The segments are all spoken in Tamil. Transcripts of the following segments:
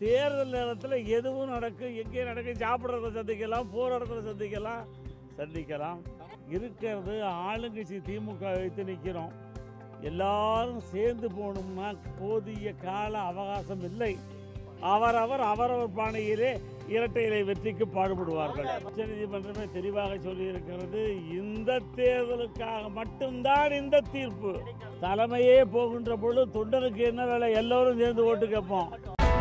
தேர்தல் நேரத்தில் எதுவும் நடக்கும் எங்கே நடக்கும் சாப்பிட்றத சந்திக்கலாம் போகிற இடத்துல சந்திக்கலாம் சந்திக்கலாம் இருக்கிறது ஆளுங்கட்சி திமுக வைத்து நிற்கிறோம் எல்லாரும் சேர்ந்து போகணும்னா போதிய கால அவகாசம் இல்லை அவரவர் அவரவர் பாணியிலே இரட்டை இலை வெற்றிக்கு பாடுபடுவார்கள் உச்சநீதிமன்றமே தெளிவாக சொல்லியிருக்கிறது இந்த தேர்தலுக்காக மட்டும்தான் இந்த தீர்ப்பு தலைமையே போகின்ற பொழுது தொண்டனுக்கு என்ன வேலை எல்லோரும் சேர்ந்து ஓட்டு கேட்போம்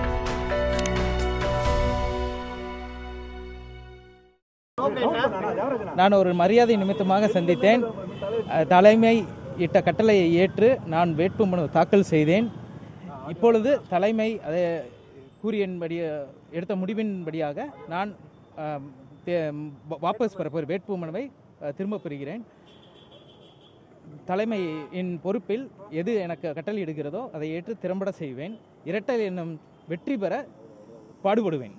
நான் ஒரு மரியாதை நிமித்தமாக சந்தித்தேன் அஹ், தலைமை இட்ட கட்டளையை ஏற்று நான் வேட்புமனு தாக்கல் செய்தேன் இப்பொழுது தலைமை அதை கூறியபடி எடுத்த முடிவின்படியாக நான் அஹ், தே- வாபஸ் பெற வேட்புமனுவை அஹ், திரும்பப் பெறுகிறேன் தலைமையின் பொறுப்பில் எது எனக்கு கட்டளையிடுகிறதோ அதை ஏற்று திறம்பட செய்வேன் இரட்டை எண்ணம் வெற்றி பெற பாடுபடுவேன்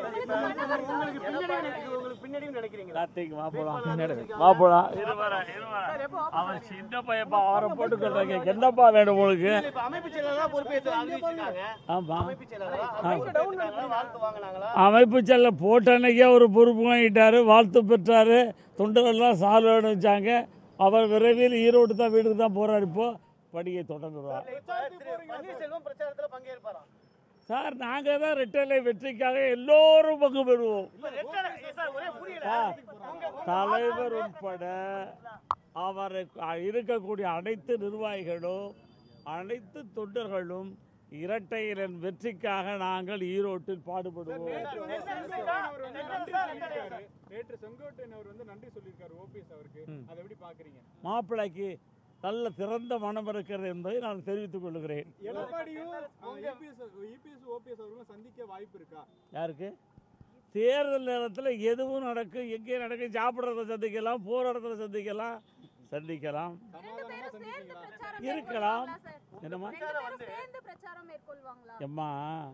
கார்த்திக் மாப்பிளம் பின்னாடி. மாப்பிளம் அவன் சின்ன பையப்பா அவரை போட்டு சொல்றாங்க என்னப்பா வேணும் உங்களுக்கு இப்ப அமைப்பு செயலாளரா பொறுப்பேற்று அறிவிச்சிருக்காங்க. ஆமா அமைப்பு செயலாளரா அறிவிச்சிருக்காங்களா? வாழ்த்து வாங்கினாங்களா? அமைப்பு செல்ல போட்ட அன்னைக்கே ஒரு பொறுப்பு வாங்கிட்டாரு வாழ்த்து பெற்றாரு தொண்டரெல்லாம் சால்வை அணிவிச்சாங்க அவர் விரைவில் ஈரோடு தான் வீட்டுக்கு தான் போறாரு இப்போ பணியை தொடங்குவார் இப்ப திரு பன்னீர்செல்வம் பிரச்சாரத்துல பங்கேற்பாராம். சார் நாங்கள் தான் ரெட்டலை வெற்றிக்காக எல்லோரும் பங்கு பெறுவோம் இப்ப ரெட்டலை- ஏ சார், ஒரே புரியல. சார், உங்க- உங்க தலைவர் உட்பட அவரை இருக்கக்கூடிய அனைத்து நிர்வாகிகளும் அனைத்து தொண்டர்களும் இரட்டையரின் வெற்றிக்காக நாங்கள் ஈரோட்டில் பாடுபடுவோம் நேற்று செங்கோட்டையன் அவர் வந்து நன்றி சொல்லியிருக்காரு ஓபிஎஸ் அவருக்கு ம். அதை எப்படி பாக்குறீங்க மாப்பிள்ளைக்கு நல்ல திறந்த மனம் இருக்கிறது என்பதை நான் தெரிவித்துக் கொள்கிறேன் எடப்பாடியும் இபிஎஸ் இபிஎஸ் ஓபிஎஸ் அவர்களும் சந்திக்க வாய்ப்பு இருக்கா யாருக்கு தேர்தல் நேரத்தில் எதுவும் நடக்கும் எங்கே நடக்கும் சாப்பிட்றத சந்திக்கலாம் போகிற இடத்துல சந்திக்கலாம் சந்திக்கலாம் சமாதானமா சந்திப்பீங்களா இருக்கலாம். என்னம்மா சேர்ந்து பிரச்சாரம் மேற்கொள்வாங்களா எம்மா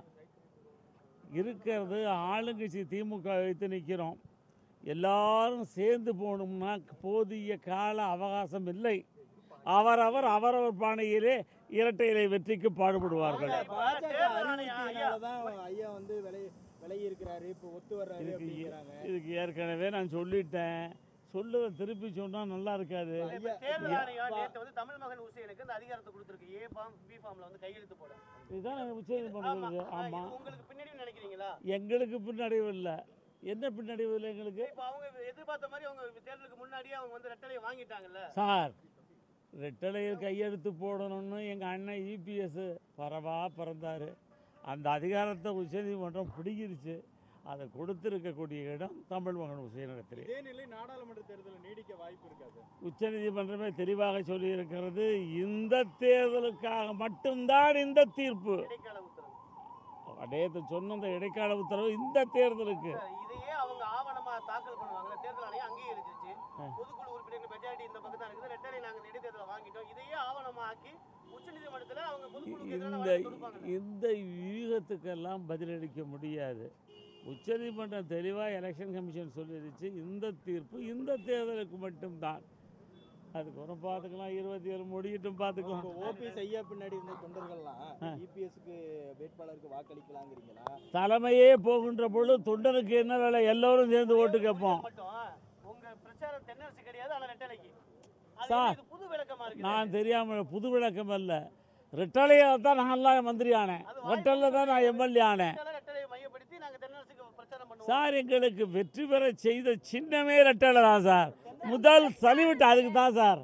இருக்கிறது ஆளுங்கட்சி திமுக வைத்து நிற்கிறோம் எல்லாரும் சேர்ந்து போகணும்னா போதிய கால அவகாசம் இல்லை அவரவர் அவரவர் பாணியிலே இரட்டை இலை வெற்றிக்கு பாடுபடுவார்கள் பாஜக தேர்தல் ஆணையம் ஐயா. அறிவுறுத்தினாலதான் ஐயா வந்து விலை விலகி இருக்கிறாரு இப்போ ஒத்து வர்றாரு இதுக்கு அப்படிங்கிறாங்க இதுக்கு ஏற்கனவே நான் சொல்லிட்டேன் சொல்லுவதை திருப்பி சொன்னால் நல்லா இருக்காது இப்ப தேர்தல் ஆணையம் நேத்து வந்து தமிழ் மகன் ஹுசேனுக்கு இந்த அதிகாரத்தை கொடுத்திருக்கு. A form, B formல வந்து கையெழுத்து போட. இதுதான் உச்ச ஆமா. நீதிமன்றம் ஆ, ஆமாம் இது உங்களுக்கு பின்னடைவு நினைக்கிறீங்களா எங்களுக்கு பின்னடைவு இல்லை என்ன பின்னடைவு இல்லை எங்களுக்கு இப்ப அவங்க எதிர்பார்த்த மாதிரி அவங்க தேர்தலுக்கு முன்னாடியே அவங்க வந்து ரெட்டலையை வாங்கிட்டாங்கல்ல சார் ரெட்டலையில் கையெழுத்து போடணும்னு எங்கள் அண்ணன் இபிஎஸ் பரவா பிறந்தார் அந்த அதிகாரத்தை உச்சநீதிமன்றம் பிடிக்கிருச்சு அதை கொடுத்திருக்கக்கூடிய இடம் தமிழ் மகன் உச்சநீதிமன்றத்தில் இதே நிலை நாடாளுமன்ற தேர்தலில் நீடிக்க வாய்ப்பு இருக்காது உச்சநீதிமன்றமே தெளிவாக சொல்லியிருக்கிறது இந்த தேர்தலுக்காக மட்டும்தான் இந்த தீர்ப்பு இடைக்கால உத்தரவு நேற்று சொன்ன அந்த இடைக்கால உத்தரவு இந்த தேர்தலுக்கு சார், இதையே அவங்க ஆவணமா தாக்கல் பண்ணுவாங்க தேர்தல் ஆணையம் அங்கீகரிச்சிருச்சு ஆ. பொதுக்குழு உறுப்பினர்கள் மெஜாரிட்டி இந்த பக்கம் தான் இருக்குது ரெட்டலை நாங்க இடைத்தேர்தலை வாங்கிட்டோம் இதையே ஆவணமா ஆக்கி உச்சநீதிமன்றத்துல அவங்க பொதுக்குழுக்கு எதிரான இந்த வழக்கு தொடுப்பாங்க இந்த யூகத்துக்கெல்லாம் பதிலளிக்க முடியாது உச்சநீதிமன்றம் தெளிவாக எலெக்ஷன் கமிஷன் சொல்லிடுச்சு இந்த தீர்ப்பு இந்த தேர்தலுக்கு மட்டும்தான் அதுக்கப்புறம் பார்த்துக்கலாம் இருபத்தி ஏழு முடியட்டும் பார்த்துக்கலாம் ஓபிஎஸ் ஐயா பின்னாடி இருந்த தொண்டர்கள்லாம் இபிஎஸ்க்கு வேட்பாளருக்கு வாக்களிக்கலாங்கிறீங்களா தலைமையே போகின்ற பொழுது தொண்டனுக்கு என்ன வேலை எல்லோரும் சேர்ந்து ஓட்டு கேட்போம் மட்டும் உங்க பிரச்சாரம் தென்னரசு கிடையாது ஆனா ரெட்டலைக்கு அது சார், இது புது விளக்கமா இருக்கு நான் தெரியாமல் புது விளக்கம் அல்ல ரெட்டலையில் தான் நான்லாம் மந்திரி ஆனேன் ரெட்டலில் தான் நான் எம்எல்ஏ ஆனேன் ரெட்டலையை மையப்படுத்தி நாங்க தென்னரசுக்கு பிரச்சாரம் பண்ணுவோம் சார் எங்களுக்கு வெற்றி பெற செய்த சின்னமே ரெட்டலை தான் சார் முதல் சலிவிட்டு அதுக்கு தான் சார்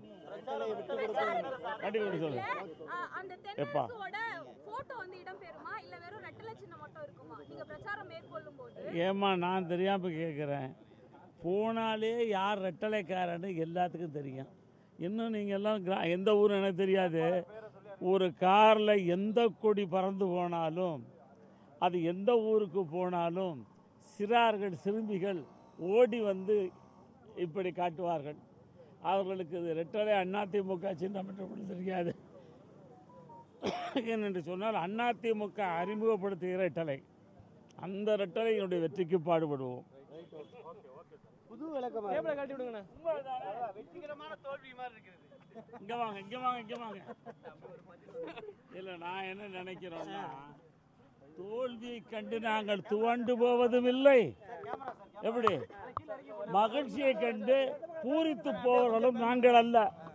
கட்டி கொடுக்க சொல்லு அஹ், அந்த எப்பா? தென்னரசோட போட்டோ வந்து இடம்பெறுமா இல்ல வெறும் ரெட்டலை சின்னம் மட்டும் இருக்குமா நீங்க பிரச்சாரம் மேற்கொள்ளும் போது ஏம்மா நான் தெரியாமல் கேட்குறேன் போனாலே யார் ரெட்டலைக்காரன்னு எல்லாத்துக்கும் தெரியும் இன்னும் நீங்கள் எல்லாம் கிரா எந்த ஊர் எனக்கு தெரியாது ஒரு காரில் எந்த கொடி பறந்து போனாலும் அது எந்த ஊருக்கு போனாலும் சிறார்கள் சிறுமிகள் ஓடி வந்து இப்படி காட்டுவார்கள் அவர்களுக்கு இது ரெட்டலை அதிமுக சின்னம் என்று கூட தெரியாது ஏனென்று சொன்னால் அதிமுக அறிமுகப்படுத்துகிற ரெட்டலை அந்த ரெட்டலை என்னுடைய வெற்றிக்கு பாடுபடுவோம் புது விளக்கமா வெற்றிகரமான தோல்வி மாதிரி இருக்குது இங்க வாங்க இங்க வாங்க இங்க வாங்க இல்ல நான் என்ன நினைக்கிறேன்னா தோல்வியை கண்டு நாங்கள் துவண்டு போவதும் இல்லை எப்படி மகிழ்ச்சியை கண்டு பூரித்து போவர்களும் நாங்கள் அல்ல